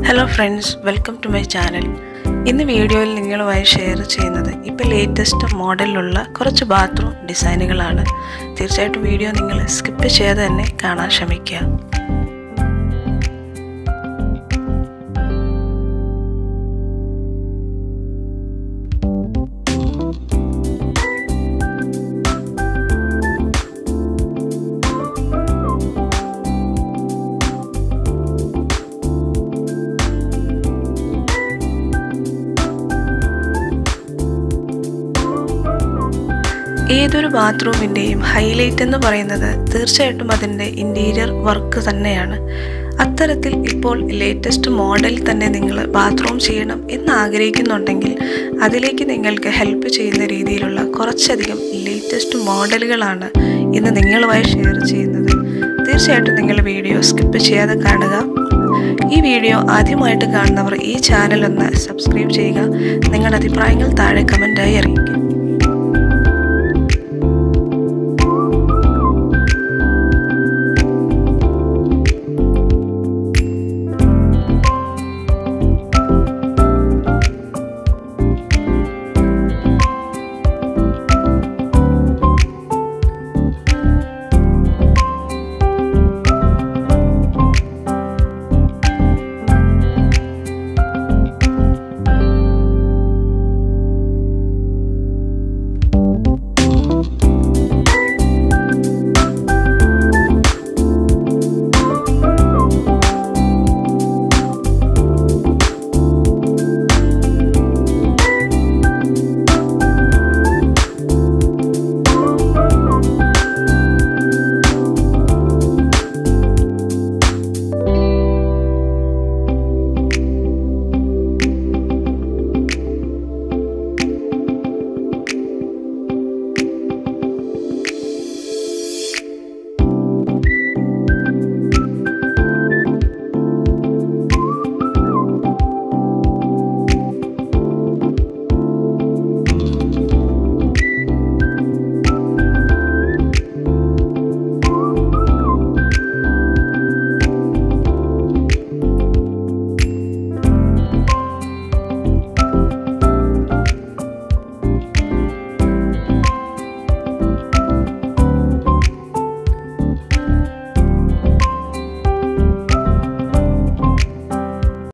hello friends welcome to my channel ഇന്ന് വീഡിയോയിൽ നിങ്ങളുമായി ഷെയർ ചെയ്യുന്നത് ഇപ്പോൾ ലേറ്റസ്റ്റ് മോഡലിലുള്ള കുറച്ച് ബാത്റൂം ഡിസൈനുകളാണ് തീർച്ചയായിട്ടും വീഡിയോ നിങ്ങൾ സ്കിപ്പ് ചെയ്യാതെ തന്നെ കാണാൻ ശ്രമിക്കുക ഏതൊരു ബാത്റൂമിൻ്റെയും ഹൈലൈറ്റ് എന്ന് പറയുന്നത് തീർച്ചയായിട്ടും അതിൻ്റെ ഇൻറ്റീരിയർ വർക്ക് തന്നെയാണ് അത്തരത്തിൽ ഇപ്പോൾ ലേറ്റസ്റ്റ് മോഡൽ തന്നെ നിങ്ങൾ ബാത്റൂം ചെയ്യണം എന്ന് ആഗ്രഹിക്കുന്നുണ്ടെങ്കിൽ അതിലേക്ക് നിങ്ങൾക്ക് ഹെൽപ്പ് ചെയ്യുന്ന രീതിയിലുള്ള കുറച്ചധികം ലേറ്റസ്റ്റ് മോഡലുകളാണ് ഇന്ന് നിങ്ങളുമായി ഷെയർ ചെയ്യുന്നത് തീർച്ചയായിട്ടും നിങ്ങൾ വീഡിയോ സ്കിപ്പ് ചെയ്യാതെ കാണുക ഈ വീഡിയോ ആദ്യമായിട്ട് കാണുന്നവർ ഈ ചാനൽ ഒന്ന് സബ്സ്ക്രൈബ് ചെയ്യുക നിങ്ങളുടെ അഭിപ്രായങ്ങൾ താഴെ കമൻറ്റായി അറിയിക്കും